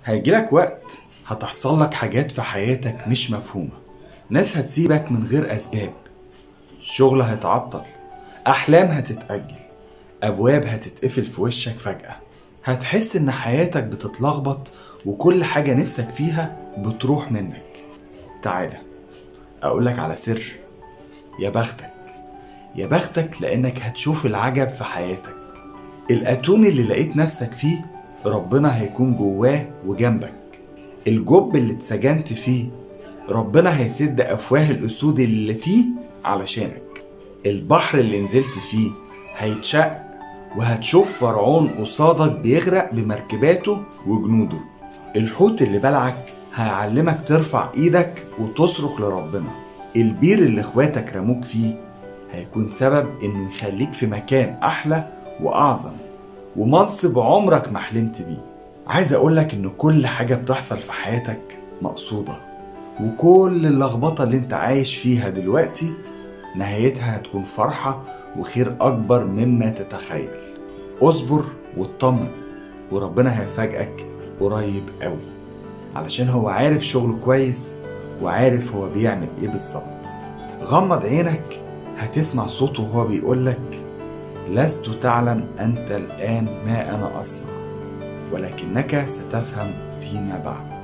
هيجيلك وقت هتحصل لك حاجات في حياتك مش مفهومة ناس هتسيبك من غير أسباب شغل هيتعطل أحلام هتتأجل أبواب هتتقفل في وشك فجأة هتحس إن حياتك بتتلخبط وكل حاجة نفسك فيها بتروح منك تعالى أقولك على سر يا بختك يا بختك لأنك هتشوف العجب في حياتك الأتون اللي لقيت نفسك فيه ربنا هيكون جواه وجنبك الجب اللي اتسجنت فيه ربنا هيسد أفواه الأسود اللي فيه علشانك البحر اللي نزلت فيه هيتشق وهتشوف فرعون قصادك بيغرق بمركباته وجنوده الحوت اللي بلعك هيعلمك ترفع ايدك وتصرخ لربنا البير اللي اخواتك رموك فيه هيكون سبب انه يخليك في مكان احلى واعظم ومنصب عمرك ما حلمت بيه عايز اقولك ان كل حاجة بتحصل في حياتك مقصودة وكل اللخبطة اللي انت عايش فيها دلوقتي نهايتها هتكون فرحة وخير أكبر مما تتخيل اصبر واطمن وربنا هيفاجئك قريب قوي علشان هو عارف شغله كويس وعارف هو بيعمل ايه بالظبط غمض عينك هتسمع صوته وهو بيقولك لست تعلم أنت الآن ما أنا أصنع ولكنك ستفهم فيما بعد